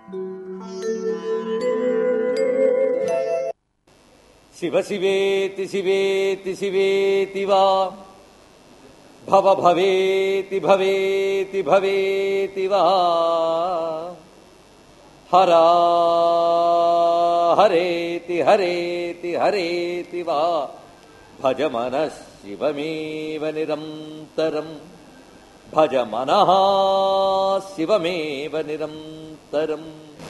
శివ శివేతి శివేతి శివేతి వా భవ భవేతి భవేతి భవేతి వా హరా హరేతి హరేతి హరేతి వా భజ మన శివమేవ నిరంతరం భజ మన శివమేవ నిరంతరం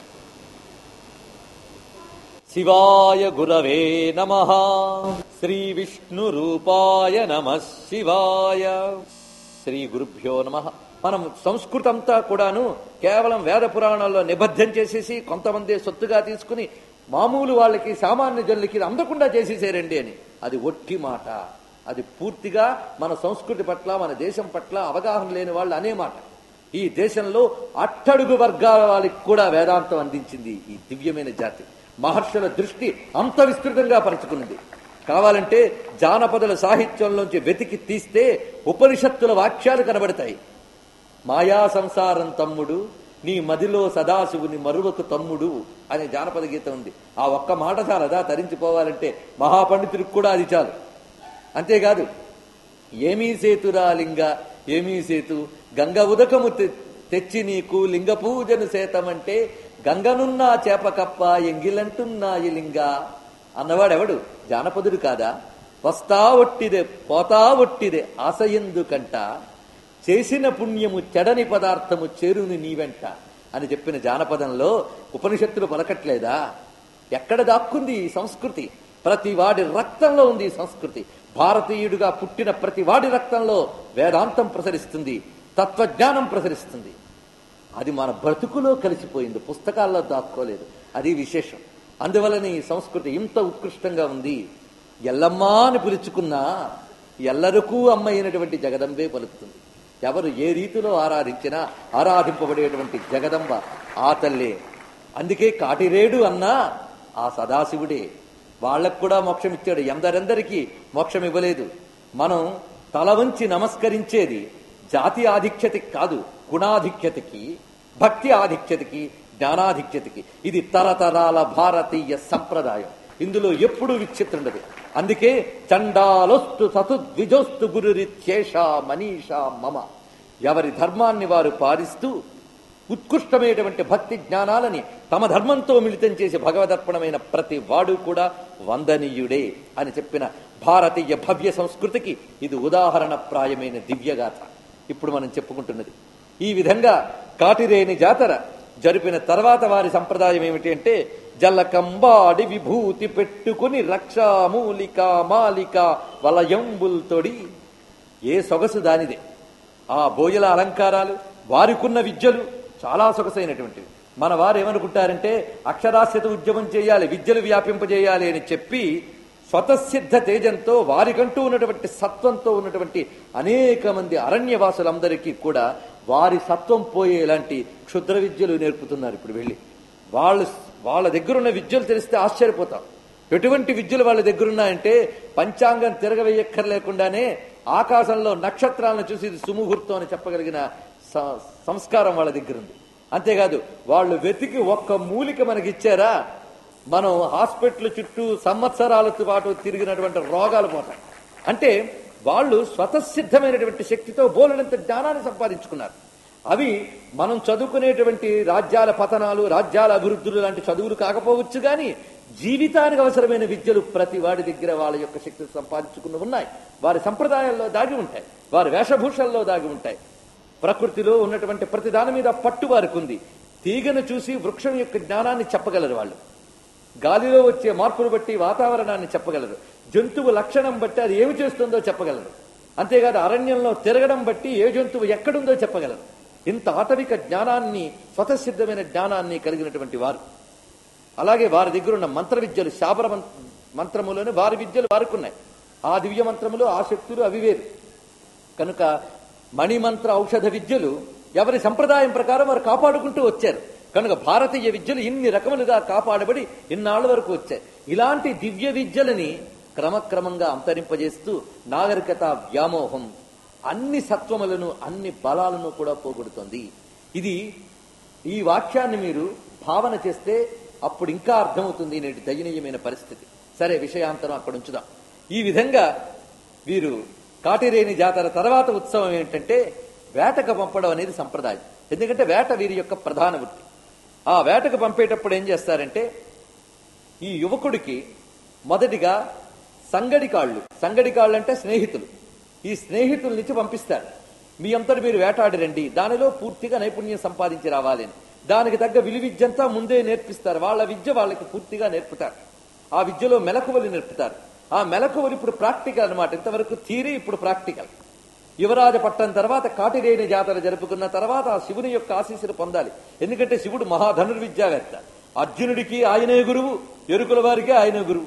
శివాయ గురవే నమ శ్రీ విష్ణు రూపాయ నమ శివాయ శ్రీ గురుభ్యో నమ మనం సంస్కృతం అంతా కూడాను కేవలం వేద పురాణాల్లో నిబద్ధం చేసేసి కొంతమంది సొత్తుగా తీసుకుని మామూలు వాళ్ళకి సామాన్య జనులకి ఇది అందకుండా చేసేసారండి అని అది ఒట్టి మాట అది పూర్తిగా మన సంస్కృతి పట్ల మన దేశం పట్ల అవగాహన లేని వాళ్ళు అనే మాట ఈ దేశంలో అట్టడుగు వర్గాల వాళ్ళకి కూడా వేదాంతం అందించింది ఈ దివ్యమైన జాతి మహర్షుల దృష్టి అంత విస్తృతంగా పరుచుకున్నది కావాలంటే జానపదుల సాహిత్యంలోంచి వెతికి తీస్తే ఉపనిషత్తుల వాక్యాలు కనబడతాయి మాయా సంసారం తమ్ముడు నీ మదిలో సదాశివుని మరువకు తమ్ముడు అనే జానపద గీతం ఉంది ఆ ఒక్క మాట చాలదా తరించిపోవాలంటే మహాపండితుడికి కూడా అది చాలు అంతేకాదు ఏమీ సేతురా లింగ ఏమీ సేతు గంగ ఉదకము తె- తెచ్చి నీకు లింగ పూజను సేతమంటే గంగనున్నా చేపకప్ప ఎంగిలంటున్నాయి లింగ అన్నవాడెవడు జానపదుడు కాదా వస్తా ఒట్టిదే పోతా ఒట్టిదే ఆశ ఎందుకంట చేసిన పుణ్యము చెడని పదార్థము చేరుని నీవెంట అని చెప్పిన జానపదంలో ఉపనిషత్తులు పలకట్లేదా ఎక్కడ దాక్కుంది ఈ సంస్కృతి ప్రతి వాడి రక్తంలో ఉంది ఈ సంస్కృతి భారతీయుడిగా పుట్టిన ప్రతి వాడి రక్తంలో వేదాంతం ప్రసరిస్తుంది తత్వజ్ఞానం ప్రసరిస్తుంది అది మన బ్రతుకులో కలిసిపోయింది పుస్తకాల్లో దాక్కోలేదు అది విశేషం అందువలన ఈ సంస్కృతి ఇంత ఉత్కృష్టంగా ఉంది ఎల్లమ్మా అని పిలుచుకున్నా ఎల్లరికూ అమ్మ అయినటువంటి జగదంబే పలుకుతుంది ఎవరు ఏ రీతిలో ఆరాధించినా ఆరాధింపబడేటువంటి జగదంబ ఆ తల్లే అందుకే కాటిరేడు అన్నా ఆ సదాశివుడే వాళ్ళకు కూడా మోక్షం ఇచ్చాడు ఎందరెందరికీ మోక్షం ఇవ్వలేదు మనం తల వంచి నమస్కరించేది జాతి ఆధిక్యతకి కాదు గుణాధిక్యతకి భక్తి ఆధిక్యతకి జ్ఞానాధిక్యతకి ఇది తరతరాల భారతీయ సంప్రదాయం ఇందులో ఎప్పుడూ విచిత్రుండదు అందుకే చండాలొస్తు సతుద్విజోస్తు గురురిత్యేష మనీషా మమ ఎవరి ధర్మాన్ని వారు పాలిస్తూ ఉత్కృష్టమైనటువంటి భక్తి జ్ఞానాలని తమ ధర్మంతో మిళితం చేసి భగవదర్పణమైన ప్రతి వాడు కూడా వందనీయుడే అని చెప్పిన భారతీయ భవ్య సంస్కృతికి ఇది ఉదాహరణ ప్రాయమైన దివ్యగాథ ఇప్పుడు మనం చెప్పుకుంటున్నది ఈ విధంగా కాటిరేని జాతర జరిపిన తర్వాత వారి సంప్రదాయం ఏమిటి అంటే జల్లకంబాడి విభూతి పెట్టుకుని రక్షామూలిక మాలిక వలయంబుల్తోడి ఏ సొగసు దానిదే ఆ బోయల అలంకారాలు వారికున్న విద్యలు చాలా సొగసైనటువంటివి మన వారు ఏమనుకుంటారంటే అక్షరాస్యత ఉద్యమం చేయాలి విద్యలు వ్యాపింపజేయాలి అని చెప్పి స్వతసిద్ధ తేజంతో వారికంటూ ఉన్నటువంటి సత్వంతో ఉన్నటువంటి అనేక మంది అరణ్యవాసులందరికీ కూడా వారి సత్వం పోయేలాంటి క్షుద్ర విద్యలు నేర్పుతున్నారు ఇప్పుడు వెళ్ళి వాళ్ళు వాళ్ళ దగ్గరున్న విద్యలు తెలిస్తే ఆశ్చర్యపోతాం ఎటువంటి విద్యలు వాళ్ళ దగ్గరున్నాయంటే పంచాంగం తిరగవేయక్కర్లేకుండానే ఆకాశంలో నక్షత్రాలను చూసి ఇది సుముహూర్తం అని చెప్పగలిగిన స- సంస్కారం వాళ్ళ దగ్గర ఉంది అంతేకాదు వాళ్ళు వెతికి ఒక్క మూలిక మనకిచ్చారా మనం హాస్పిటల్ చుట్టూ సంవత్సరాల పాటు తిరిగినటువంటి రోగాలు పోతాయి అంటే వాళ్ళు స్వతసిద్ధమైనటువంటి శక్తితో బోలెడంత జ్ఞానాన్ని సంపాదించుకున్నారు అవి మనం చదువుకునేటువంటి రాజ్యాల పతనాలు రాజ్యాల అభివృద్ధులు లాంటి చదువులు కాకపోవచ్చు కానీ జీవితానికి అవసరమైన విద్యలు ప్రతి వాడి దగ్గర వాళ్ళ యొక్క శక్తి సంపాదించుకుని ఉన్నాయి వారి సంప్రదాయాల్లో దాగి ఉంటాయి వారి వేషభూషల్లో దాగి ఉంటాయి ప్రకృతిలో ఉన్నటువంటి ప్రతి దాని మీద పట్టు వారికి ఉంది తీగను చూసి వృక్షం యొక్క జ్ఞానాన్ని చెప్పగలరు వాళ్ళు గాలిలో వచ్చే మార్పులు బట్టి వాతావరణాన్ని చెప్పగలరు జంతువు లక్షణం బట్టి అది ఏమి చేస్తుందో చెప్పగలరు అంతేకాదు అరణ్యంలో తిరగడం బట్టి ఏ జంతువు ఎక్కడుందో చెప్పగలరు ఇంత ఆటవిక జ్ఞానాన్ని స్వతసిద్ధమైన జ్ఞానాన్ని కలిగినటువంటి వారు అలాగే వారి దగ్గర ఉన్న మంత్ర విద్యలు శాబర మం- మంత్రములోనే వారి విద్యలు వారికి ఉన్నాయి ఆ దివ్య మంత్రములు ఆ శక్తులు అవి వేరు కనుక మణిమంత్ర ఔషధ విద్యలు ఎవరి సంప్రదాయం ప్రకారం వారు కాపాడుకుంటూ వచ్చారు కనుక భారతీయ విద్యలు ఇన్ని రకములుగా కాపాడబడి ఇన్నాళ్ళ వరకు వచ్చాయి ఇలాంటి దివ్య విద్యలని క్రమక్రమంగా అంతరింపజేస్తూ నాగరికత వ్యామోహం అన్ని సత్వములను అన్ని బలాలను కూడా పోగొడుతుంది ఇది ఈ వాక్యాన్ని మీరు భావన చేస్తే అప్పుడు ఇంకా అర్థమవుతుంది నేటి దయనీయమైన పరిస్థితి సరే విషయాంతరం అక్కడ ఉంచుదాం ఈ విధంగా వీరు కాటిరేని జాతర తర్వాత ఉత్సవం ఏంటంటే వేటకు పంపడం అనేది సంప్రదాయం ఎందుకంటే వేట వీరి యొక్క ప్రధాన వృత్తి ఆ వేటకు పంపేటప్పుడు ఏం చేస్తారంటే ఈ యువకుడికి మొదటిగా సంగడి కాళ్ళు సంగడి కాళ్ళు అంటే స్నేహితులు ఈ స్నేహితుల నుంచి పంపిస్తారు మీ అంతటి మీరు వేటాడి రండి దానిలో పూర్తిగా నైపుణ్యం సంపాదించి రావాలి అని దానికి తగ్గ విలువిద్యంతా ముందే నేర్పిస్తారు వాళ్ళ విద్య వాళ్ళకి పూర్తిగా నేర్పుతారు ఆ విద్యలో మెలకువలు నేర్పుతారు ఆ మెలకువలు ఇప్పుడు ప్రాక్టికల్ అన్నమాట ఇంతవరకు థీరీ ఇప్పుడు ప్రాక్టికల్ యువరాజ పట్టం తర్వాత కాటిరేని జాతర జరుపుకున్న తర్వాత ఆ శివుని యొక్క ఆశీస్సులు పొందాలి ఎందుకంటే శివుడు మహాధనుర్విద్యావేత్త అర్జునుడికి ఆయనే గురువు ఎరుకుల వారికి ఆయనే గురువు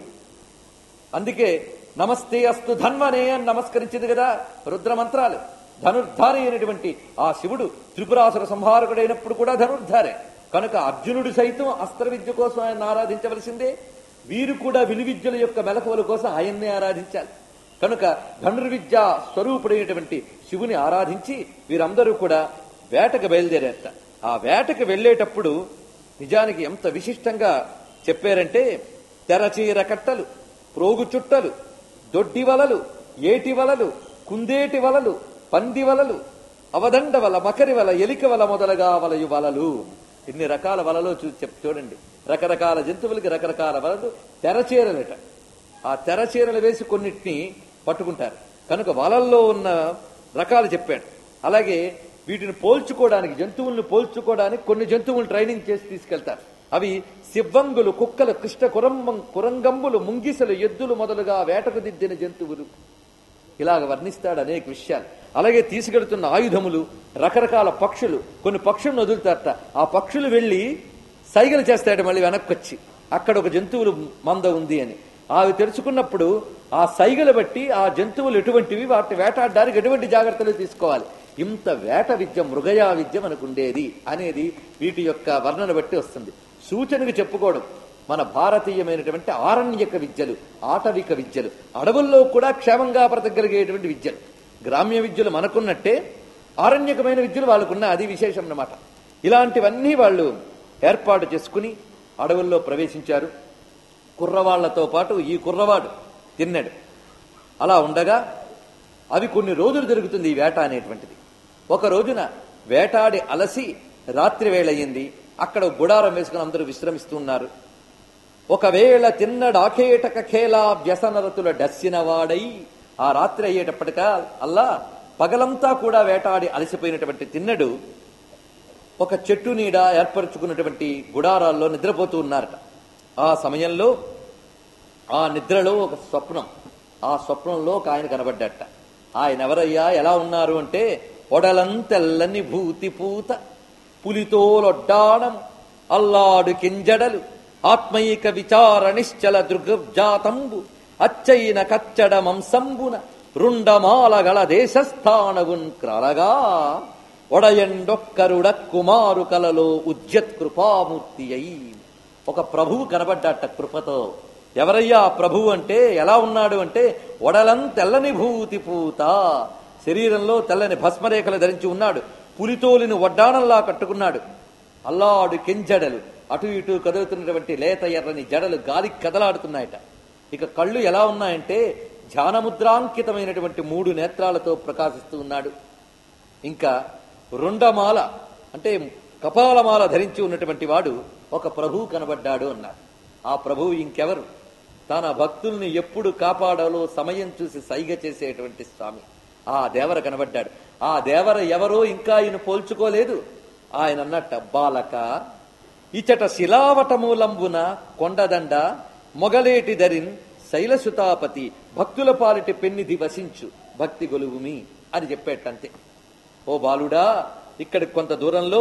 అందుకే నమస్తే అస్తు ధన్వనే అని నమస్కరించింది కదా రుద్ర మంత్రాలు ధనుర్ధారి అయినటువంటి ఆ శివుడు త్రిపురాసుర సంహారకుడైనప్పుడు కూడా ధనుర్ధారే కనుక అర్జునుడు సైతం అస్త్ర విద్య కోసం ఆయన ఆరాధించవలసిందే వీరు కూడా విలువిద్యల యొక్క మెలకువల కోసం ఆయన్నే ఆరాధించాలి కనుక ధనుర్విద్య స్వరూపుడైనటువంటి శివుని ఆరాధించి వీరందరూ కూడా వేటకు బయలుదేరారట ఆ వేటకు వెళ్లేటప్పుడు నిజానికి ఎంత విశిష్టంగా చెప్పారంటే తెరచీర కట్టలు ప్రోగు చుట్టలు దొడ్డి వలలు ఏటి వలలు కుందేటి వలలు పంది వలలు అవదండ వల మకరి వల ఎలిక వల మొదలగా వలయు వలలు ఇన్ని రకాల వలలో చూ చెప్ చూడండి రకరకాల జంతువులకి రకరకాల వలలు తెరచీరలట ఆ తెరచీరలు వేసి కొన్నిటిని పట్టుకుంటారు కనుక వలల్లో ఉన్న రకాలు చెప్పాడు అలాగే వీటిని పోల్చుకోవడానికి జంతువుల్ని పోల్చుకోవడానికి కొన్ని జంతువులు ట్రైనింగ్ చేసి తీసుకెళ్తారు అవి సివ్వంగులు కుక్కలు కృష్ణ కురంబం కురంగంబులు ముంగిసలు ఎద్దులు మొదలుగా వేటకు దిద్దిన జంతువులు ఇలాగ వర్ణిస్తాడు అనేక విషయాలు అలాగే తీసుకెడుతున్న ఆయుధములు రకరకాల పక్షులు కొన్ని పక్షులను వదులుతారట ఆ పక్షులు వెళ్లి సైగలు చేస్తాడు మళ్ళీ వెనక్కి వచ్చి అక్కడ ఒక జంతువులు మంద ఉంది అని అవి తెరుచుకున్నప్పుడు ఆ సైగలు బట్టి ఆ జంతువులు ఎటువంటివి వాటిని వేటాడడానికి ఎటువంటి జాగ్రత్తలు తీసుకోవాలి ఇంత వేట విద్య మృగయా విద్య మనకు ఉండేది అనేది వీటి యొక్క వర్ణన బట్టి వస్తుంది సూచనకు చెప్పుకోవడం మన భారతీయమైనటువంటి ఆరణ్యక విద్యలు ఆటవిక విద్యలు అడవుల్లో కూడా క్షేమంగా బ్రతకగలిగేటువంటి విద్యలు గ్రామ్య విద్యలు మనకున్నట్టే ఆరణ్యకమైన విద్యలు వాళ్ళకున్న అది విశేషం అన్నమాట ఇలాంటివన్నీ వాళ్ళు ఏర్పాటు చేసుకుని అడవుల్లో ప్రవేశించారు కుర్రవాళ్లతో పాటు ఈ కుర్రవాడు తిన్నాడు అలా ఉండగా అవి కొన్ని రోజులు జరుగుతుంది ఈ వేట అనేటువంటిది ఒక రోజున వేటాడి అలసి రాత్రి వేళయింది అక్కడ గుడారం వేసుకుని అందరూ విశ్రమిస్తున్నారు ఒకవేళ తిన్నడాకేటక ఖేలా వ్యసనరతుల డస్సిన వాడై ఆ రాత్రి అయ్యేటప్పటికా అల్లా పగలంతా కూడా వేటాడి అలసిపోయినటువంటి తిన్నడు ఒక చెట్టు నీడ ఏర్పరచుకున్నటువంటి గుడారాల్లో నిద్రపోతూ ఉన్నారట ఆ సమయంలో ఆ నిద్రలో ఒక స్వప్నం ఆ స్వప్నంలో ఒక ఆయన కనబడ్డట ఆయన ఎవరయ్యా ఎలా ఉన్నారు అంటే ఒడలంతెల్లని భూతి పూత పులితోలొడ్డాణం అల్లాడు కింజడలు ఆత్మైక విచార నిశ్చల దృగ్జాతంబు అచ్చైన కచ్చడ మంసంబున రుండమాలగల దేశస్థానవున్ క్రలగా ఒడయండొక్కరుడ కుమారు కలలో ఉద్యత్ కృపామూర్తి అయి ఒక ప్రభువు కనబడ్డాట కృపతో ఎవరయ్యా ఆ ప్రభువు అంటే ఎలా ఉన్నాడు అంటే ఒడలం తెల్లని భూతి పూత శరీరంలో తెల్లని భస్మరేఖలు ధరించి ఉన్నాడు పులితోలిని వడ్డాణంలా కట్టుకున్నాడు అల్లాడు కెంజడలు అటు ఇటు కదులుతున్నటువంటి లేత ఎర్రని జడలు గాలికి కదలాడుతున్నాయట ఇక కళ్ళు ఎలా ఉన్నాయంటే ధ్యానముద్రాంకితమైనటువంటి మూడు నేత్రాలతో ప్రకాశిస్తూ ఉన్నాడు ఇంకా రుండమాల అంటే కపాలమాల ధరించి ఉన్నటువంటి వాడు ఒక ప్రభువు కనబడ్డాడు అన్నాడు ఆ ప్రభువు ఇంకెవరు తన భక్తుల్ని ఎప్పుడు కాపాడాలో సమయం చూసి సైగ చేసేటువంటి స్వామి ఆ దేవర కనబడ్డాడు ఆ దేవర ఎవరో ఇంకా ఆయన పోల్చుకోలేదు ఆయన అన్నట్ట బాలక ఇచట శిలావటమూలంబున కొండదండ మొగలేటి దరిన్ శైలసుతాపతి భక్తుల పాలిటి పెన్నిది వసించు భక్తి గొలువుమి అని చెప్పేటంతే ఓ బాలుడా ఇక్కడ కొంత దూరంలో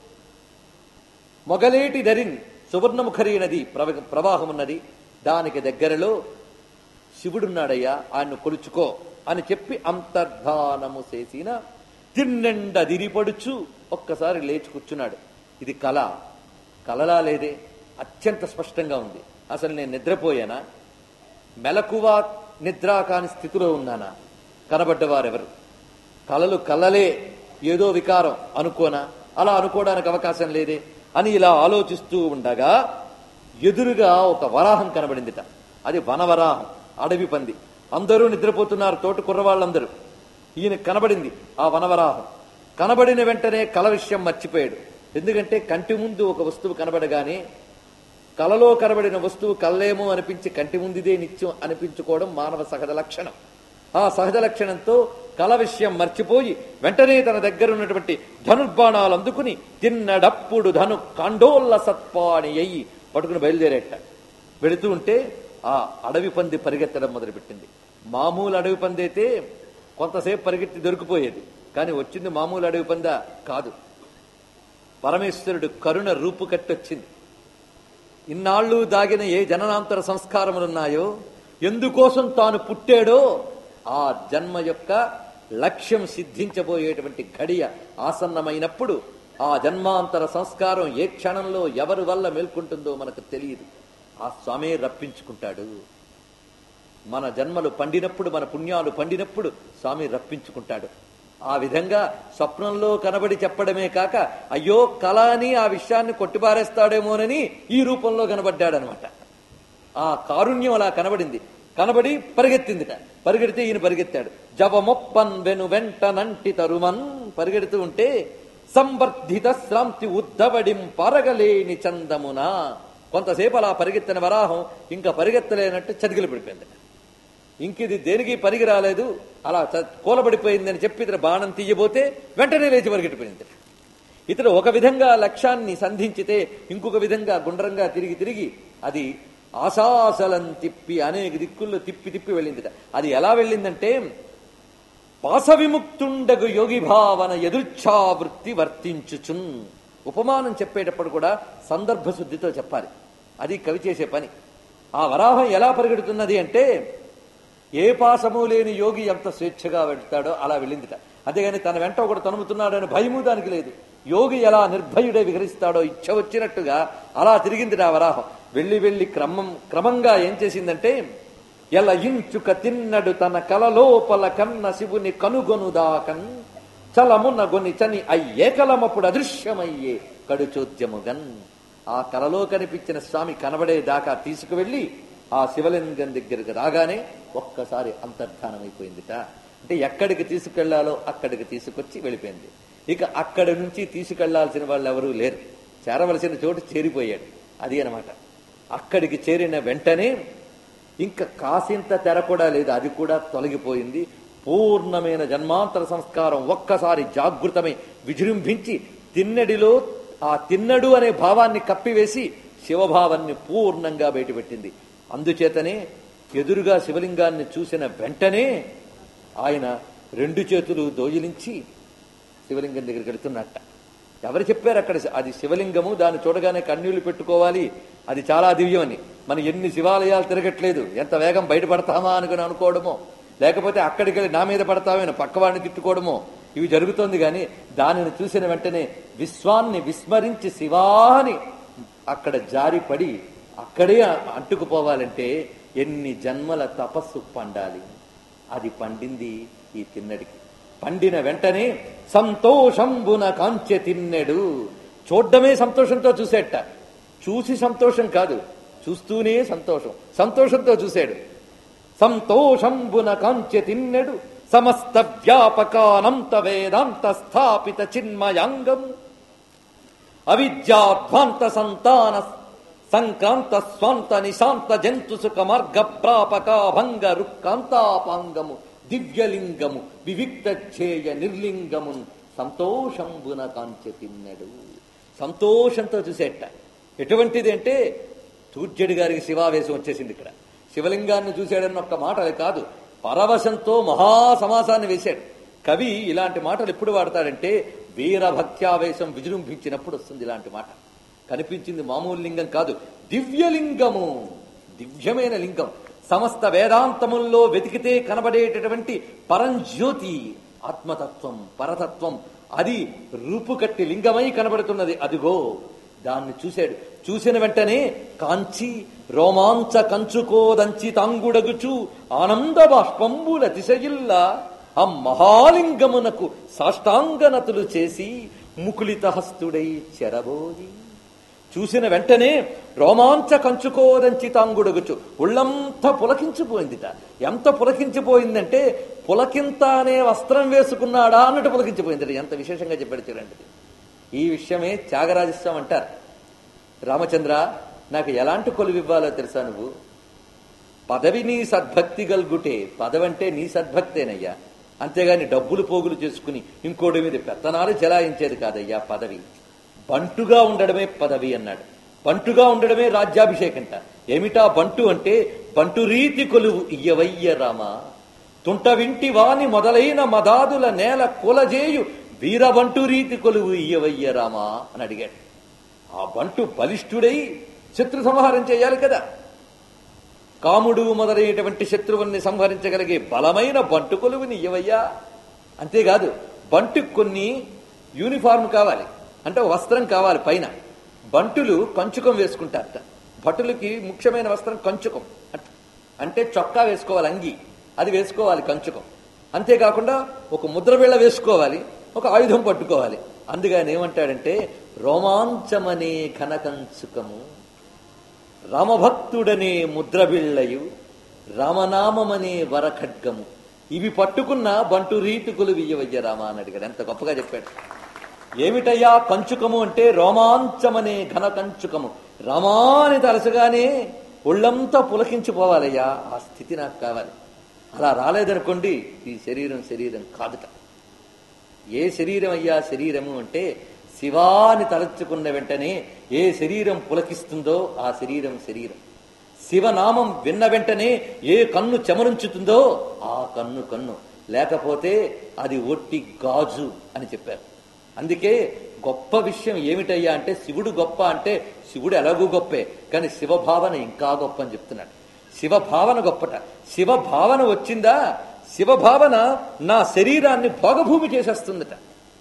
మొగలేటి దరిన్ సువర్ణముఖరి నది ప్రవ- ప్రవాహం ఉన్నది దానికి దగ్గరలో శివుడున్నాడయ్యా ఆయన్ను కొలుచుకో అని చెప్పి అంతర్ధానము చేసిన తిన్నెండ దిరిపడుచు ఒక్కసారి లేచి కూర్చున్నాడు ఇది కళ కలలా లేదే అత్యంత స్పష్టంగా ఉంది అసలు నేను నిద్రపోయానా మెలకువ నిద్ర కాని స్థితిలో ఉన్నానా కనబడ్డవారెవరు కలలు కలలే ఏదో వికారం అనుకోనా అలా అనుకోవడానికి అవకాశం లేదే అని ఇలా ఆలోచిస్తూ ఉండగా ఎదురుగా ఒక వరాహం కనబడిందిట అది వనవరాహం అడవి పంది అందరూ నిద్రపోతున్నారు తోటి కుర్రవాళ్ళందరూ ఈయన కనబడింది ఆ వనవరాహం కనబడిన వెంటనే కల విషయం మర్చిపోయాడు ఎందుకంటే కంటి ముందు ఒక వస్తువు కనబడగానే కలలో కనబడిన వస్తువు కల్లేమో అనిపించి కంటి ముందిదే నిత్యం అనిపించుకోవడం మానవ సహజ లక్షణం ఆ సహజ లక్షణంతో కల విషయం మర్చిపోయి వెంటనే తన దగ్గర ఉన్నటువంటి ధనుర్బాణాలు అందుకుని తిన్నడప్పుడు ధను కాండోల్ల సత్పాణి అయ్యి పట్టుకుని బయలుదేరేట వెళుతూ ఉంటే ఆ అడవి పంది పరిగెత్తడం మొదలుపెట్టింది మామూలు అడవి పంది అయితే కొంతసేపు పరిగెత్తి దొరికిపోయేది కానీ వచ్చింది మామూలు అడవి పంద కాదు పరమేశ్వరుడు కరుణ రూపు కట్టొచ్చింది ఇన్నాళ్ళు దాగిన ఏ జననాంతర సంస్కారములున్నాయో ఎందుకోసం తాను పుట్టాడో ఆ జన్మ యొక్క లక్ష్యం సిద్ధించబోయేటువంటి ఘడియ ఆసన్నమైనప్పుడు ఆ జన్మాంతర సంస్కారం ఏ క్షణంలో ఎవరి వల్ల మేల్కొంటుందో మనకు తెలియదు ఆ స్వామే రప్పించుకుంటాడు మన జన్మలు పండినప్పుడు మన పుణ్యాలు పండినప్పుడు స్వామి రప్పించుకుంటాడు ఆ విధంగా స్వప్నంలో కనబడి చెప్పడమే కాక అయ్యో కళ అని ఆ విషయాన్ని కొట్టిపారేస్తాడేమోనని ఈ రూపంలో కనబడ్డాడనమాట ఆ కారుణ్యం అలా కనబడింది కనబడి పరిగెత్తిందిట పరిగెడితే ఈయన పరిగెత్తాడు జవమొప్పన్ వెను వెంట నంటి తరుమన్ పరిగెడుతూ ఉంటే సంవర్ధిత శ్రాంతి ఉద్దవడిం పరగలేని చందమున కొంతసేపు అలా పరిగెత్తిన వరాహం ఇంకా పరిగెత్తలేనట్టు చతికిలు పడిపోయింది ఇంకిది దేనికి పరిగి రాలేదు అలా చ- కూలబడిపోయిందని చెప్పి ఇతను బాణం తీయబోతే వెంటనే లేచి పరిగెట్టిపోయింది ఇతడు ఒక విధంగా లక్ష్యాన్ని సంధించితే ఇంకొక విధంగా గుండ్రంగా తిరిగి తిరిగి అది ఆశాసలం తిప్పి అనేక దిక్కుల్లో తిప్పి తిప్పి వెళ్ళిందిట అది ఎలా వెళ్ళిందంటే పాసవిముక్తుండగు యోగి భావన ఎదుర్ఛావృత్తి వర్తించుచున్ ఉపమానం చెప్పేటప్పుడు కూడా సందర్భ శుద్ధితో చెప్పాలి అది కవి చేసే పని ఆ వరాహం ఎలా పరిగెడుతున్నది అంటే ఏ పాసము లేని యోగి ఎంత స్వేచ్ఛగా వెళ్తాడో అలా వెళ్ళిందిట అంతేగాని తన వెంట ఒకడు తనుముతున్నాడని భయము దానికి లేదు యోగి ఎలా నిర్భయుడే విహరిస్తాడో ఇచ్చ వచ్చినట్టుగా అలా తిరిగింది ఆ వరాహం వెళ్ళి వెళ్ళి క్రమం క్రమంగా ఏం చేసిందంటే ఎల ఇంచుక తిన్నడు తన కలలోపల కన్న శివుని కనుగొనుదాకన్ చలమున్న గొని చని అయ్యేకలమప్పుడు అదృశ్యమయ్యే కడుచోద్యముగన్ ఆ కలలో కనిపించిన స్వామి కనబడే దాకా తీసుకువెళ్లి ఆ శివలింగం దగ్గరికి రాగానే ఒక్కసారి అంతర్ధానమైపోయిందిట అంటే ఎక్కడికి తీసుకెళ్లాలో అక్కడికి తీసుకొచ్చి వెళ్ళిపోయింది ఇక అక్కడి నుంచి తీసుకెళ్లాల్సిన వాళ్ళు ఎవరూ లేరు చేరవలసిన చోటు చేరిపోయాడు అది అన్నమాట అక్కడికి చేరిన వెంటనే ఇంకా కాసింత తెర కూడా లేదు అది కూడా తొలగిపోయింది పూర్ణమైన జన్మాంతర సంస్కారం ఒక్కసారి జాగృతమై విజృంభించి తిన్నడిలో ఆ తిన్నడు అనే భావాన్ని కప్పివేసి శివభావాన్ని పూర్ణంగా బయటపెట్టింది అందుచేతనే ఎదురుగా శివలింగాన్ని చూసిన వెంటనే ఆయన రెండు చేతులు దోయిలించి శివలింగం దగ్గరికి వెళుతున్నట్ట ఎవరు చెప్పారు అక్కడ అది శివలింగము దాన్ని చూడగానే కన్నీళ్లు పెట్టుకోవాలి అది చాలా దివ్యమని మనం ఎన్ని శివాలయాలు తిరగట్లేదు ఎంత వేగం బయటపడతామా అనుకుని అనుకోవడమో లేకపోతే అక్కడికి వెళ్ళి నా మీద పడతామని పక్కవాడిని తిట్టుకోవడమో ఇవి జరుగుతోంది కానీ దానిని చూసిన వెంటనే విశ్వాన్ని విస్మరించి శివాని అక్కడ జారిపడి అక్కడే అంటుకుపోవాలంటే ఎన్ని జన్మల తపస్సు పండాలి అది పండింది ఈ తిన్నడికి పండిన వెంటనే సంతోషంబున కాంచె తిన్నెడు చూడ్డమే సంతోషంతో చూసేట చూసి సంతోషం కాదు చూస్తూనే సంతోషం సంతోషంతో చూశాడు సంతోషంబున కాంచె తిన్నెడు సమస్త వ్యాపకానంత వేదాంత స్థాపిత చిన్మయాంగం అవిద్యాధ్వాంత సంతాన సంక్రాంత స్వాంత నిశాంత జంతు సుఖ మార్గ ప్రాపక భంగ రుక్కాంతాపాంగము దివ్యలింగము వివిక్త ఛేయ నిర్లింగము సంతోషంబున కాంచె తిన్నడు సంతోషంతో చూసేట ఎటువంటిది అంటే తూర్జడి గారికి శివావేశం వచ్చేసింది ఇక్కడ శివలింగాన్ని చూశాడన్న ఒక్క మాట అది కాదు పరవశంతో మహా సమాసాన్ని వేశాడు కవి ఇలాంటి మాటలు ఎప్పుడు వాడతాడంటే వీరభక్త్యావేశం విజృంభించినప్పుడు వస్తుంది ఇలాంటి మాట కనిపించింది మామూలు లింగం కాదు దివ్యలింగము దివ్యమైన లింగం సమస్త వేదాంతముల్లో వెతికితే కనబడేటటువంటి పరంజ్యోతి ఆత్మతత్వం పరతత్వం అది రూపుకట్టి లింగమై కనబడుతున్నది అదిగో దాన్ని చూశాడు చూసిన వెంటనే కాంచి రోమాంచ కంచుకోదంచి తాంగుడగుచు ఆనంద బాష్పంబుల తిశయిల్ల ఆ మహాలింగమునకు సాష్టాంగనతులు చేసి ముకులిత హస్తుడై చెరబోయి చూసిన వెంటనే రోమాంచ కంచుకోదంచితాంగుడగుచు ఒళ్ళంతా పులకించిపోయిందిట ఎంత పులకించిపోయిందంటే పులకింత అనే వస్త్రం వేసుకున్నాడా అన్నట్టు పులకించిపోయిందిట ఎంత విశేషంగా చెప్పాడు చూడండి ఈ విషయమే త్యాగరాజస్వం అంటారు రామచంద్ర నాకు ఎలాంటి కొలువు ఇవ్వాలో తెలుసా నువ్వు పదవి నీ సద్భక్తి గల్గుటే పదవంటే నీ సద్భక్తేనయ్యా అంతేగాని డబ్బులు పోగులు చేసుకుని ఇంకోటి మీద పెత్తనాలు చెలాయించేది కాదయ్యా పదవి బంటుగా ఉండడమే పదవి అన్నాడు బంటుగా ఉండడమే రాజ్యాభిషేకంట ఏమిటా బంటు అంటే బంటు రీతి కొలువు ఇయ్యవయ్య రామ తుంట వింటి వాని మొదలైన మదాదుల నేల కులజేయు వీరబంటు రీతి కొలువు ఇయ్యవయ్య రామ అని అడిగాడు ఆ బంటు బలిష్ఠుడై శత్రు సంహారం చేయాలి కదా కాముడు మొదలైనటువంటి శత్రువుల్ని సంహరించగలిగే బలమైన బంటు కొలువుని ఇవ్వయ్యా అంతేకాదు బంటు కొన్ని యూనిఫార్మ్ కావాలి అంటే ఒక వస్త్రం కావాలి పైన బంటులు కంచుకం వేసుకుంటారట భటులకి ముఖ్యమైన వస్త్రం కంచుకం అట్- అంటే చొక్కా వేసుకోవాలి అంగి అది వేసుకోవాలి కంచుకం అంతేకాకుండా ఒక ముద్ర బిళ్ళ వేసుకోవాలి ఒక ఆయుధం పట్టుకోవాలి అందుకని ఏమంటాడంటే రోమాంచమనే ఘనకంచుకము రామభక్తుడనే ముద్రబిళ్ళయు రామనామమనే వరఖడ్గము ఇవి పట్టుకున్న బంటు రీతుకులు వియ్యవయ్య రామ అని అడిగాడు ఎంత గొప్పగా చెప్పాడు ఏమిటయ్యా కంచుకము అంటే రోమాంచమనే ఘన కంచుకము రామాని తలసగానే ఒళ్ళంతా పులకించిపోవాలయ్యా ఆ స్థితి నాకు కావాలి అలా రాలేదనుకోండి ఈ శరీరం శరీరం కాదుట ఏ శరీరం అయ్యా శరీరము అంటే శివాని తలచుకున్న వెంటనే ఏ శరీరం పులకిస్తుందో ఆ శరీరం శరీరం శివనామం విన్న వెంటనే ఏ కన్ను చెమరుంచుతుందో ఆ కన్ను కన్ను లేకపోతే అది ఒట్టి గాజు అని చెప్పారు అందుకే గొప్ప విషయం ఏమిటయ్యా అంటే శివుడు గొప్ప అంటే శివుడు ఎలాగూ గొప్పే కానీ శివభావన ఇంకా గొప్ప అని చెప్తున్నాడు శివభావన గొప్పట శివభావన వచ్చిందా శివభావన నా శరీరాన్ని భోగభూమి చేసేస్తుందట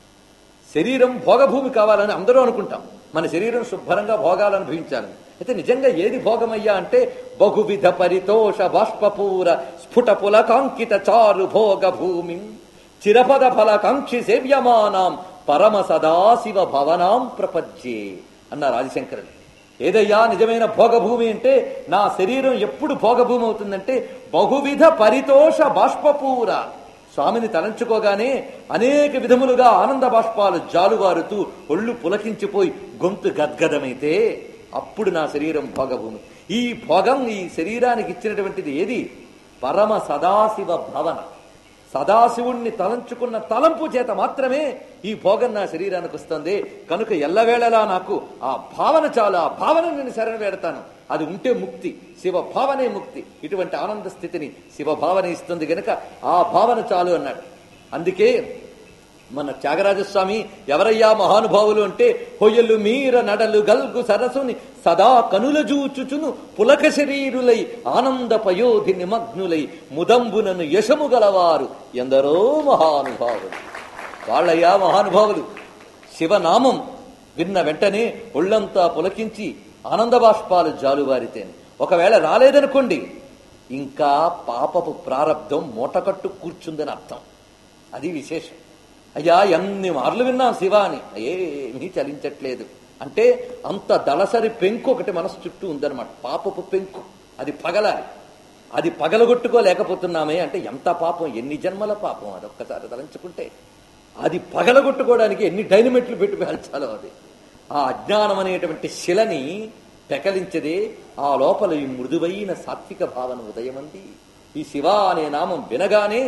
శరీరం భోగభూమి కావాలని అందరూ అనుకుంటాం మన శరీరం శుభ్రంగా భోగాలు అనుభవించాలని అయితే నిజంగా ఏది భోగమయ్యా అంటే బహువిధ పరితోష బాష్పపూర స్ఫుట పులకాంకిత చారు భోగ భూమి చిరపద ఫలకాంక్షి సేవ్యమానాం పరమ సదాశివ భవనాం ప్రపజ్యే అన్నారు ఆదిశంకరుడు ఏదయ్యా నిజమైన భోగభూమి అంటే నా శరీరం ఎప్పుడు భోగభూమి అవుతుందంటే బహువిధ పరితోష బాష్పపూర స్వామిని తలంచుకోగానే అనేక విధములుగా ఆనంద బాష్పాలు జాలువారుతూ ఒళ్ళు పులకించిపోయి గొంతు గద్గదమైతే అప్పుడు నా శరీరం భోగభూమి ఈ భోగం ఈ శరీరానికి ఇచ్చినటువంటిది ఏది పరమ సదాశివ భవన సదాశివుణ్ణి తలంచుకున్న తలంపు చేత మాత్రమే ఈ భోగం నా శరీరానికి వస్తుంది కనుక ఎల్లవేళలా నాకు ఆ భావన చాలు ఆ భావన నేను శరణ వేడతాను అది ఉంటే ముక్తి శివ భావనే ముక్తి ఇటువంటి ఆనంద స్థితిని శివ భావన ఇస్తుంది గనక ఆ భావన చాలు అన్నాడు అందుకే మన త్యాగరాజస్వామి ఎవరయ్యా మహానుభావులు అంటే హొయ్యలు మీర నడలు గల్గు సరసుని సదా కనుల జూచుచును పులక శరీరులై ఆనంద పయోధి నిమగ్నులై ముదంబునను యశము గలవారు ఎందరో మహానుభావులు వాళ్ళయ్యా మహానుభావులు శివనామం విన్న వెంటనే ఒళ్ళంతా పులకించి ఆనంద బాష్పాలు జాలువారితేనే ఒకవేళ రాలేదనుకోండి ఇంకా పాపపు ప్రారంధం మూటకట్టు కూర్చుందని అర్థం అది విశేషం అయ్యా ఎన్ని మార్లు విన్నాం శివ అని ఏమీ చలించట్లేదు అంటే అంత దళసరి పెంకు ఒకటి మనసు చుట్టూ ఉందన్నమాట పాపపు పెంకు అది పగలాలి అది పగలగొట్టుకోలేకపోతున్నామే అంటే ఎంత పాపం ఎన్ని జన్మల పాపం అది ఒక్కసారి తలంచుకుంటే అది పగలగొట్టుకోవడానికి ఎన్ని డైనమిట్లు పెట్టి పేల్చాలో అది ఆ అజ్ఞానం అనేటువంటి శిలని పెకలించదే ఆ లోపల ఈ మృదువైన సాత్విక భావన ఉదయమంది ఈ శివ అనే నామం వినగానే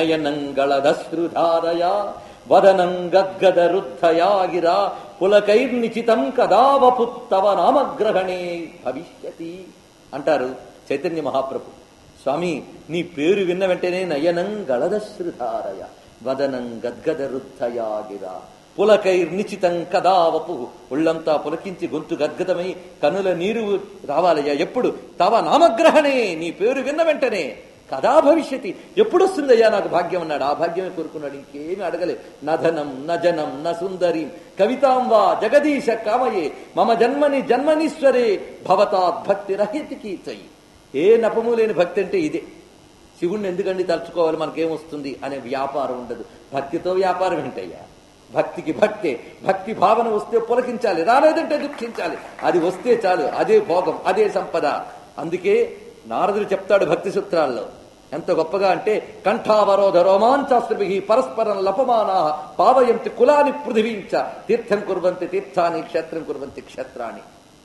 నయనంగళదశ్రుధారయ వదనం గద్గద రుద్ధయాగిరా పులకైర్నిచితం కదావపుత్తవ నామగ్రహణే భవిష్యతి అంటారు చైతన్య మహాప్రభు స్వామి నీ పేరు విన్న వెంటనే నయనం గళదశ్రుధారయ వదనం గద్గద రుద్ధయాగిరా పులకైర్నిచితం కదావపు ఒళ్ళంతా పులకించి గొంతు గద్గదమై కనుల నీరు రావాలయ్యా ఎప్పుడు తవ నామగ్రహణే నీ పేరు విన్న వెంటనే కదా భవిష్యతి ఎప్పుడు వస్తుందయ్యా నాకు భాగ్యం అన్నాడు ఆ భాగ్యమే కోరుకున్నాడు ఇంకేమీ అడగలే నధనం నజనం న సుందరి కవితాం వా జగదీశ కామయే మమ జన్మని జన్మనీశ్వరే భవతా భక్తి రహితికి చెయ్యి ఏ నపము లేని భక్తి అంటే ఇదే శివుణ్ణి ఎందుకండి తలుచుకోవాలి మనకేమొస్తుంది అనే వ్యాపారం ఉండదు భక్తితో వ్యాపారం ఏంటయ్యా భక్తికి భక్తే భక్తి భావన వస్తే పులకించాలి రాలేదంటే దుఃఖించాలి అది వస్తే చాలు అదే భోగం అదే సంపద అందుకే నారదుడు చెప్తాడు భక్తి సూత్రాల్లో ఎంత గొప్పగా అంటే కంఠావరోధ రోమాంచాస్త్రభి పరస్పరం లపమానా పావయంతి కులాని పృథివీంచ తీర్థం కుర్వంతి తీర్థాని క్షేత్రం కుర్వంతి క్షేత్రాన్ని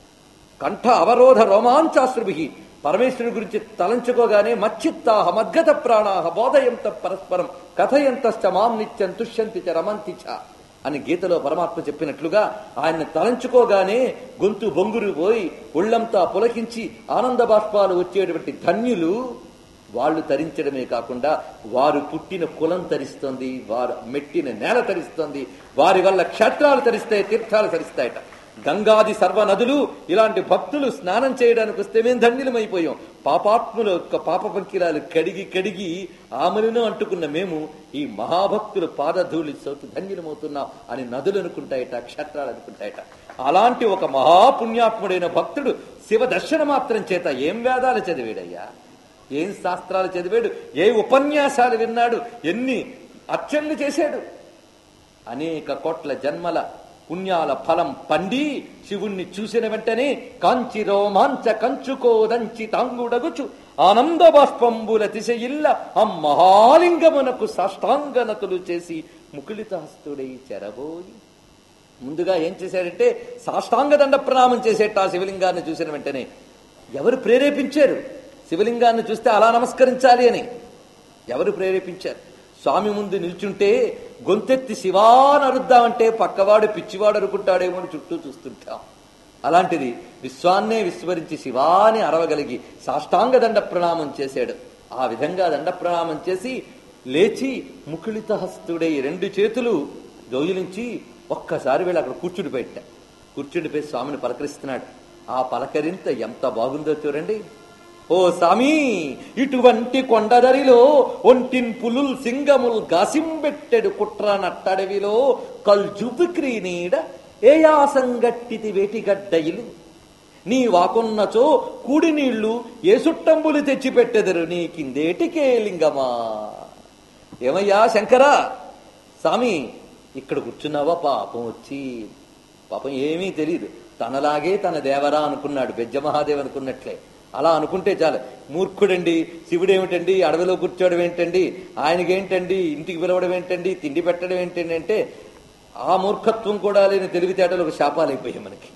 కంఠ అవరోధ రోమాంచాశ్రుభి పరమేశ్వరుడి గురించి తలంచుకోగానే మచ్చిత్తాహ మద్గత ప్రాణాహ బోధయంత పరస్పరం కథయంతశ్చ మాం నిత్యం తుష్యంతి చ రమంతి చ అని గీతలో పరమాత్మ చెప్పినట్లుగా ఆయన్ని తలంచుకోగానే గొంతు బొంగురు పోయి ఒళ్ళంతా పులకించి ఆనంద బాష్పాలు వచ్చేటువంటి ధన్యులు వాళ్ళు తరించడమే కాకుండా వారు పుట్టిన కులం తరిస్తోంది వారు మెట్టిన నేల తరిస్తోంది వారి వల్ల క్షేత్రాలు తరిస్తాయి తీర్థాలు తరిస్తాయట గంగాది సర్వ నదులు ఇలాంటి భక్తులు స్నానం చేయడానికి వస్తే మేము ధన్యులమైపోయాం పాపాత్ముల యొక్క పాప పంకిరాలు కడిగి కడిగి ఆమలిను అంటుకున్న మేము ఈ మహాభక్తులు పాదధూళి సోకి ధన్యులమవుతున్నాం అని నదులు అనుకుంటాయట క్షేత్రాలు అనుకుంటాయట అలాంటి ఒక మహాపుణ్యాత్ముడైన భక్తుడు శివ దర్శన మాత్రం చేత ఏం వేదాలు చదివాడయ్యా ఏం శాస్త్రాలు చదివాడు ఏ ఉపన్యాసాలు విన్నాడు ఎన్ని అర్చనలు చేశాడు అనేక కోట్ల జన్మల పుణ్యాల ఫలం పండి శివుణ్ణి చూసిన వెంటనే కాంచి రోమాంచ కంచుకోదంచి తాంగుడగుచు ఆనంద బాష్పంబుల తిశయిల్ల ఆ మహాలింగమునకు సాష్టాంగనతులు చేసి ముకుళిత హస్తుడై చెరబోయి ముందుగా ఏం చేశాడంటే సాష్టాంగ దండ ప్రణామం చేసేట ఆ శివలింగాన్ని చూసిన వెంటనే ఎవరు ప్రేరేపించారు శివలింగాన్ని చూస్తే అలా నమస్కరించాలి అని ఎవరు ప్రేరేపించారు స్వామి ముందు నిల్చుంటే గొంతెత్తి శివాని అరుద్దామంటే పక్కవాడు పిచ్చివాడు అనుకుంటాడేమో అని చుట్టూ చూస్తుంటాం అలాంటిది విశ్వాన్నే విస్మరించి శివాని అరవగలిగి సాష్టాంగ దండ ప్రణామం చేశాడు ఆ విధంగా దండ ప్రణామం చేసి లేచి ముకుళిత హస్తుడై రెండు చేతులు గౌలించి ఒక్కసారి వీళ్ళు అక్కడ కూర్చుండిపోయిట కూర్చుండిపోయి స్వామిని పలకరిస్తున్నాడు ఆ పలకరింత ఎంత బాగుందో చూడండి ఓ సామి ఇటువంటి కొండదరిలో ఒంటిన్ పులుల్ సింగముల్ గాసింబెట్టెడు కుట్ర నట్టడవిలో కల్జుపు క్రీనీడ ఏయాసంగట్టితి వేటిగడ్డయిలు నీ వాకున్నచో కూడి నీళ్లు ఏ సుట్టంబులు తెచ్చిపెట్టెదరు నీ కిందేటికే లింగమా ఏమయ్యా శంకరా స్వామి ఇక్కడ కూర్చున్నావా పాపం వచ్చి పాపం ఏమీ తెలియదు తనలాగే తన దేవరా అనుకున్నాడు బెజ్జ మహాదేవ్ అనుకున్నట్లే అలా అనుకుంటే చాలు మూర్ఖుడండి శివుడేమిటండి అడవిలో కూర్చోవడం ఏంటండి ఆయనకేంటండి ఇంటికి పిలవడం ఏంటండి తిండి పెట్టడం ఏంటండి అంటే ఆ మూర్ఖత్వం కూడా లేని తెలివితేటలు ఒక శాపాలైపోయాయి మనకి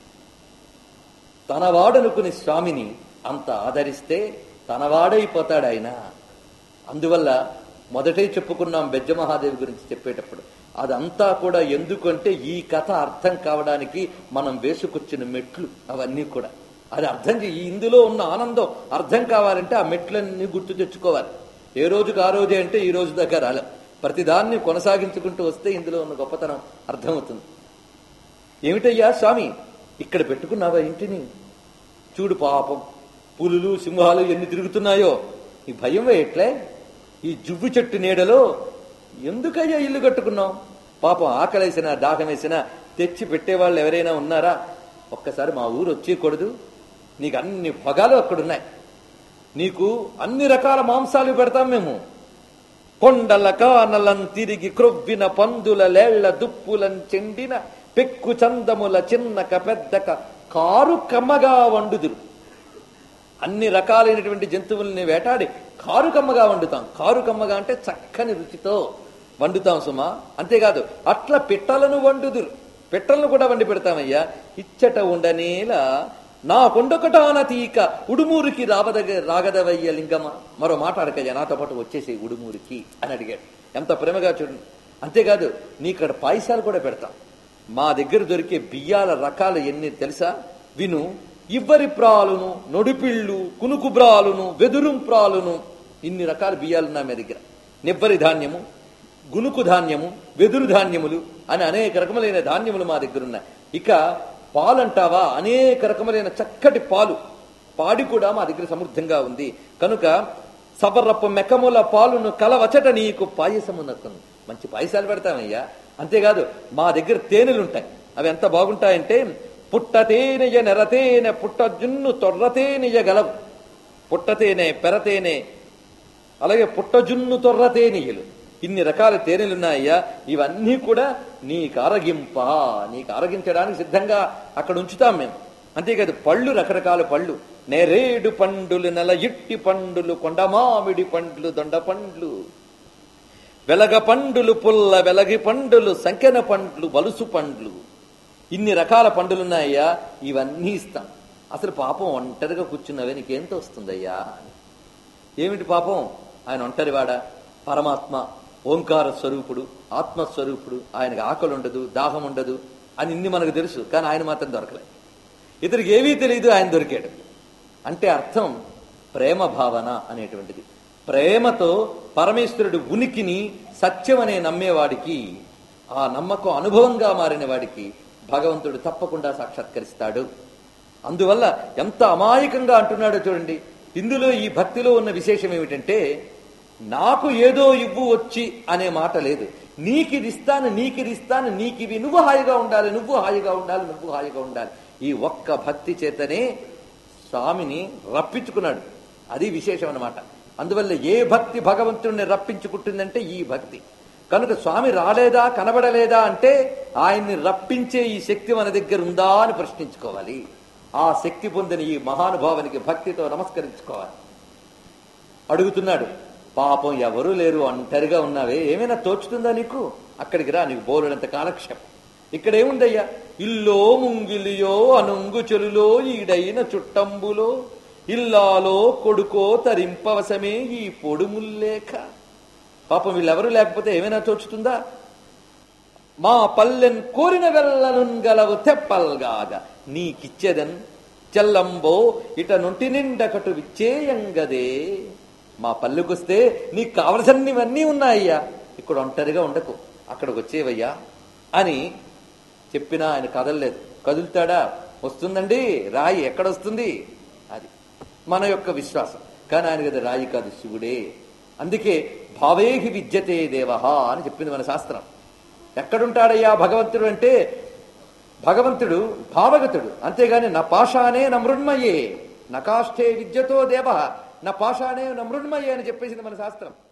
తనవాడనుకుని స్వామిని అంత ఆదరిస్తే తనవాడైపోతాడు ఆయన అందువల్ల మొదటే చెప్పుకున్నాం బెజ్జ మహాదేవి గురించి చెప్పేటప్పుడు అదంతా కూడా ఎందుకంటే ఈ కథ అర్థం కావడానికి మనం వేసుకొచ్చిన మెట్లు అవన్నీ కూడా అది అర్థం చే- ఈ ఇందులో ఉన్న ఆనందం అర్థం కావాలంటే ఆ మెట్లన్నీ గుర్తు తెచ్చుకోవాలి ఏ రోజుకు ఆ రోజే అంటే ఈ రోజు దగ్గర రాలే ప్రతిదాన్ని కొనసాగించుకుంటూ వస్తే ఇందులో ఉన్న గొప్పతనం అర్థమవుతుంది ఏమిటయ్యా స్వామి ఇక్కడ పెట్టుకున్నావా ఇంటిని చూడు పాపం పులులు సింహాలు ఎన్ని తిరుగుతున్నాయో ఈ భయం వేయట్లే ఈ జువ్వు చెట్టు నీడలో ఎందుకయ్యా ఇల్లు కట్టుకున్నావు పాపం ఆకలేసినా దాహం వేసినా తెచ్చి పెట్టేవాళ్ళు ఎవరైనా ఉన్నారా ఒక్కసారి మా ఊరు వచ్చేయకూడదు నీకు అన్ని భగాలు అక్కడున్నాయి నీకు అన్ని రకాల మాంసాలు పెడతాం మేము కొండల కానలం తిరిగి క్రొవ్విన పందుల లేళ్ల దుప్పులం చెండిన పెక్కు చందముల చిన్నక పెద్దక కారు కమ్మగా వండుదురు అన్ని రకాలైనటువంటి జంతువుల్ని వేటాడి కారు కమ్మగా వండుతాం కారు కమ్మగా అంటే చక్కని రుచితో వండుతాం సుమా అంతేకాదు అట్లా పిట్టలను వండుదురు పిట్టలను కూడా వండి పెడతామయ్యా ఇచ్చట ఉండనేలా నా కొండొకటాన తీక ఉడుమూరికి రావదగ రాగదవయ్య లింగమ్మ మరో మాట అడగయ్యా నాతో పాటు వచ్చేసి ఉడుమూరికి అని అడిగాడు ఎంత ప్రేమగా చూడండి అంతేకాదు నీ ఇక్కడ పాయసాలు కూడా పెడతాం మా దగ్గర దొరికే బియ్యాల రకాలు ఎన్ని తెలుసా విను ఇవ్వరి ప్రాలును నొడిపిళ్ళు కునుకు బ్రాలును వెదురుం ప్రాలును ఇన్ని రకాల బియ్యాలున్నా మీ దగ్గర నివ్వరి ధాన్యము గునుకు ధాన్యము వెదురు ధాన్యములు అని అనేక రకములైన ధాన్యములు మా దగ్గర ఉన్నాయి ఇక పాలంటావా అనేక రకములైన చక్కటి పాలు పాడి కూడా మా దగ్గర సమృద్ధంగా ఉంది కనుక సబర్రప్ప మెకముల పాలును కలవచట నీకు పాయసమునకును మంచి పాయసాలు పెడతామయ్యా అంతేకాదు మా దగ్గర తేనెలు ఉంటాయి అవి ఎంత బాగుంటాయంటే పుట్టతేనెయ నెరతేనె పుట్టజున్ను తొర్రతేనెయ గలవు పుట్టతేనె పెరతేనె అలాగే పుట్టజున్ను తొర్రతేనెయలు ఇన్ని రకాల తేనెలున్నాయ్యా ఇవన్నీ కూడా నీకు ఆరగింప నీకు ఆరగించడానికి సిద్ధంగా అక్కడ ఉంచుతాం మేము అంతేకాదు పళ్ళు రకరకాల పళ్ళు నెరేడు పండులు నెల ఇట్టి పండులు కొండమామిడి పండ్లు దొండ పండ్లు వెలగ పండులు పుల్ల వెలగి పండులు సంకెన పండ్లు వలుసు పండ్లు ఇన్ని రకాల పండులున్నాయ్యా ఇవన్నీ ఇస్తాం అసలు పాపం ఒంటరిగా కూర్చున్నవే నీకేంత వస్తుందయ్యా అని ఏమిటి పాపం ఆయన ఒంటరివాడ పరమాత్మ ఓంకార స్వరూపుడు ఆత్మస్వరూపుడు ఆయనకు ఆకలి ఉండదు దాహం ఉండదు అని ఇన్ని మనకు తెలుసు కానీ ఆయన మాత్రం దొరకలేదు ఇతనికి ఏమీ తెలియదు ఆయన దొరికాడు అంటే అర్థం ప్రేమ భావన అనేటువంటిది ప్రేమతో పరమేశ్వరుడు ఉనికిని సత్యం అనే నమ్మేవాడికి ఆ నమ్మకం అనుభవంగా మారిన వాడికి భగవంతుడు తప్పకుండా సాక్షాత్కరిస్తాడు అందువల్ల ఎంత అమాయకంగా అంటున్నాడో చూడండి ఇందులో ఈ భక్తిలో ఉన్న విశేషం ఏమిటంటే నాకు ఏదో ఇవ్వు వచ్చి అనే మాట లేదు నీకిది ఇస్తాను నీకిది ఇస్తాను నీకివి నువ్వు హాయిగా ఉండాలి నువ్వు హాయిగా ఉండాలి నువ్వు హాయిగా ఉండాలి ఈ ఒక్క భక్తి చేతనే స్వామిని రప్పించుకున్నాడు అది విశేషం అన్నమాట అందువల్ల ఏ భక్తి భగవంతుడిని రప్పించుకుంటుందంటే ఈ భక్తి కనుక స్వామి రాలేదా కనబడలేదా అంటే ఆయన్ని రప్పించే ఈ శక్తి మన దగ్గర ఉందా అని ప్రశ్నించుకోవాలి ఆ శక్తి పొందిన ఈ మహానుభావునికి భక్తితో నమస్కరించుకోవాలి అడుగుతున్నాడు పాపం ఎవరూ లేరు ఒంటరిగా ఉన్నావే ఏమైనా తోచుతుందా నీకు అక్కడికి రా నీకు బోలునంత కాలక్షేపం ఇక్కడ ఏముందయ్యా ఇల్లో ముంగిలియో అనుంగు చెలులో ఈడైన చుట్టంబులో ఇల్లాలో కొడుకో తరింపవశమే ఈ పొడుముల్లేక పాపం వీళ్ళెవరూ లేకపోతే ఏమైనా తోచుతుందా మా పల్లెన్ కోరిన వెళ్ళనున్ గలవు తెప్పల్గాగా నీకిచ్చేదన్ చెల్లంబో ఇట నొంటి నిండకటు విచ్చేయంగదే మా పల్లెకొస్తే నీకు కావలసినవన్నీ ఉన్నాయ్యా ఇక్కడ ఒంటరిగా ఉండకు అక్కడికి వచ్చేవయ్యా అని చెప్పినా ఆయన కదలలేదు కదులుతాడా వస్తుందండి రాయి ఎక్కడొస్తుంది అది మన యొక్క విశ్వాసం కానీ ఆయన కదా రాయి కాదు శివుడే అందుకే భావేహి విద్యతే దేవహ అని చెప్పింది మన శాస్త్రం ఎక్కడుంటాడయ్యా భగవంతుడు అంటే భగవంతుడు భావగతుడు అంతేగాని నా పాషానే నా మృణ్మయే నకాష్ఠే విద్యతో దేవ నా పాషానే నా మృణ్మయే అని చెప్పేసింది మన శాస్త్రం